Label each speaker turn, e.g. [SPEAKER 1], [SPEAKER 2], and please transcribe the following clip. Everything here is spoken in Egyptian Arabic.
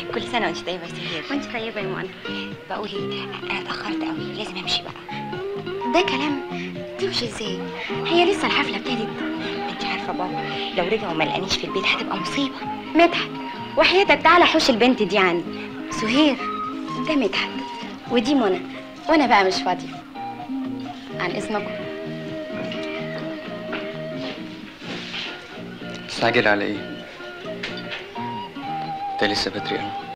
[SPEAKER 1] كل سنه وانت طيبه يا سهير
[SPEAKER 2] وانت طيبه يا منى
[SPEAKER 1] بقول ايه انا اتاخرت قوي لازم امشي بقى
[SPEAKER 2] ده كلام تمشي ازاي هي لسه الحفله ابتدت
[SPEAKER 1] انت عارفه بابا لو رجعوا ما لقانيش في البيت هتبقى مصيبه
[SPEAKER 2] مدحت وحياتك تعالى حوش البنت دي عني سهير ده مدحت ودي منى وانا بقى مش فاضيه عن اذنكم
[SPEAKER 3] تستعجل على ايه؟ انت لسه بدري قوي